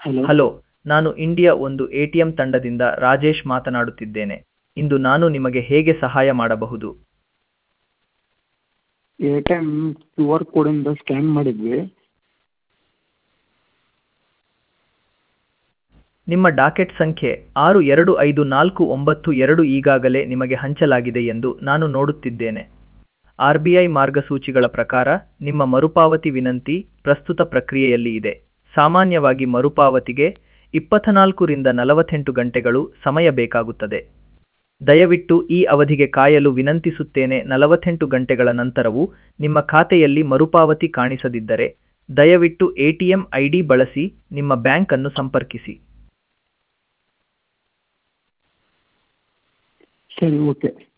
hello hello ನಾನು India ಒಂದು A T M ತಂಡದಿಂದ ರಾಜೇಶ್ ಮಾತನಾಡುತ್ತಿದ್ದೇನೆ ಇಂದು ನಾನು ನಿಮಗೆ ಹೇಗೆ ಸಹಾಯ ಮಾಡಬಹುದು A T M Q R ಕೋಡಿಂದ ಸ್ಕ್ಯಾನ್ ಮಾಡಿದ್ವಿ ನಿಮ್ಮ ಡಾಕೆಟ್ ಸಂಖ್ಯೆ ಆರು ಎರಡು ಐದು ನಾಲ್ಕು ಒಂಬತ್ತು ಎರಡು ಈಗಾಗಲೇ ನಿಮಗೆ ಹಂಚಲಾಗಿದೆ ಎಂದು ನಾನು ನೋಡುತ್ತಿದ್ದೇನೆ ಆರ್ ಬಿ ಐ ಮಾರ್ಗಸೂಚಿಗಳ ಪ್ರಕಾರ ನಿಮ್ಮ ಮರುಪಾವತಿ ವಿನಂತಿ ಪ್ರಸ್ತುತ ಪ್ರಕ್ರಿಯೆಯಲ್ಲಿ ಇದೆ ಸಾಮಾನ್ಯವಾಗಿ ಮರುಪಾವತಿಗೆ ಇಪ್ಪತ್ತನಾಲ್ಕರಿಂದ ನಲವತ್ತೆಂಟು ಗಂಟೆಗಳು ಸಮಯ ಬೇಕಾಗುತ್ತದೆ ದಯವಿಟ್ಟು ಈ ಅವಧಿಗೆ ಕಾಯಲು ವಿನಂತಿಸುತ್ತೇನೆ ನಲವತ್ತೆಂಟು ಗಂಟೆಗಳ ನಂತರವೂ ನಿಮ್ಮ ಖಾತೆಯಲ್ಲಿ ಮರುಪಾವತಿ ಕಾಣಿಸದಿದ್ದರೆ ದಯವಿಟ್ಟು A T M I D ಬಳಸಿ ನಿಮ್ಮ ಬ್ಯಾಂಕ್ ಅನ್ನು ಸಂಪರ್ಕಿಸಿ ಸರಿ ಓಕೆ